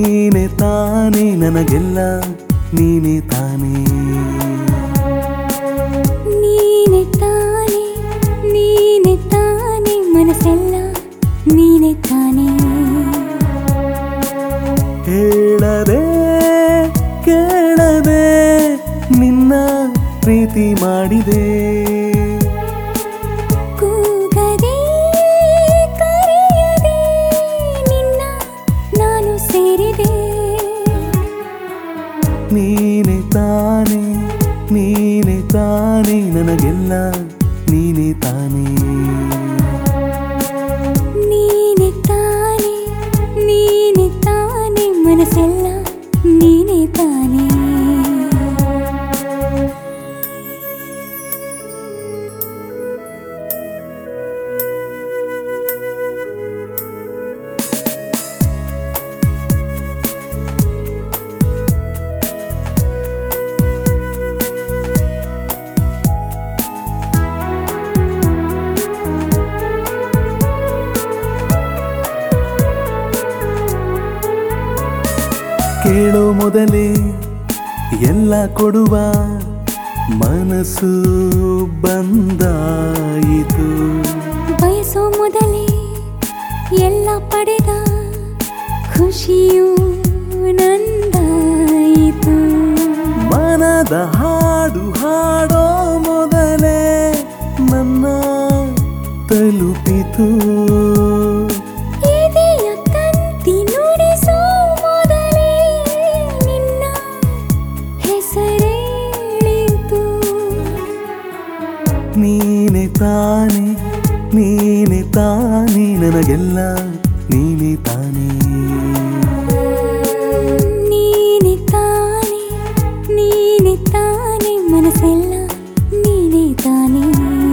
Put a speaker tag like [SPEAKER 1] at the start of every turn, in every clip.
[SPEAKER 1] ನೀನೆ ತಾನೇ ನನಗೆಲ್ಲ ನೀನೆ ತಾನೇ
[SPEAKER 2] ನೀನೆ ತಾನೆ ನೀನೆ ತಾನೆ ಮನಸ್ಸೆಲ್ಲ ನೀನೆ ತಾನೆ
[SPEAKER 1] ಹೇಳದೆ ಕೇಳದೆ ನಿನ್ನ ಪ್ರೀತಿ ಮಾಡಿದೆ
[SPEAKER 2] ಕೂಗದೆ ಕರೆಯದೆ ನಿನ್ನ ನಾನು ಸೇರಿದೆ
[SPEAKER 1] ನೀನೆ ತಾನೇ ನೀನೆ ತಾನೇ ನನಗೆಲ್ಲ ನೀನೆ ತಾನೇ
[SPEAKER 2] ನೀನೆ ತಾನೆ ನೀನೆ ತಾನೆ ಮನಸ್ಸೆಲ್ಲ ನೀನೆ ತಾನೆ
[SPEAKER 1] ಕೇಳೋ ಮೊದಲೇ ಎಲ್ಲ ಕೊಡುವ ಮನಸ್ಸು ಬಂದಾಯಿತು
[SPEAKER 2] ಬಯಸೋ ಮೊದಲೇ ಎಲ್ಲ ಪಡೆದ ಖುಷಿಯು ನಂದಾಯಿತು
[SPEAKER 1] ಮನದ ಹಾಡು ಹಾಡೋ ಮೊದಲೇ ನನ್ನ ತಲುಪಿತು
[SPEAKER 2] ಎದೆಯ ತಂತಿ ನುಡಿಸೋ ಮೊದಲೇ ನಿನ್ನ ಹೆಸರೇಳಿತು
[SPEAKER 1] ನೀನೆ ತಾನೆ ನೀನೆ ತಾನೇ ನನಗೆಲ್ಲ ನೀನೆ ತಾನೇ
[SPEAKER 2] ನೀನೆ ತಾನೆ ನೀನೆ ತಾನೆ ಮನಸ್ಸೆಲ್ಲ ನೀನೆ ತಾನೆ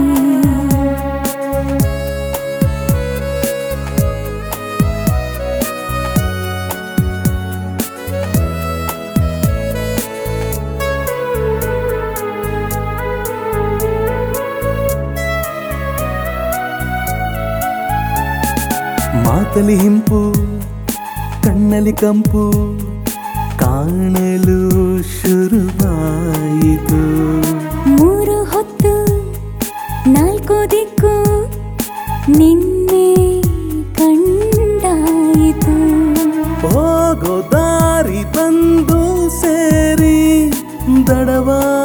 [SPEAKER 1] ಮಾತಲಿ ಹಿಂಪು ಕಣ್ಣಲ್ಲಿ ಕಂಪು ಕಾಣಲು ಶುರುವಾಯಿತು
[SPEAKER 2] ಮೂರು ಹೊತ್ತು ನಾಲ್ಕು ದಿಕ್ಕು ನಿನ್ನೆ ಕಂಡಾಯಿತು
[SPEAKER 1] ಹೋಗೋ ದಾರಿ ಬಂದು ಸೇರಿ ದಡವಾ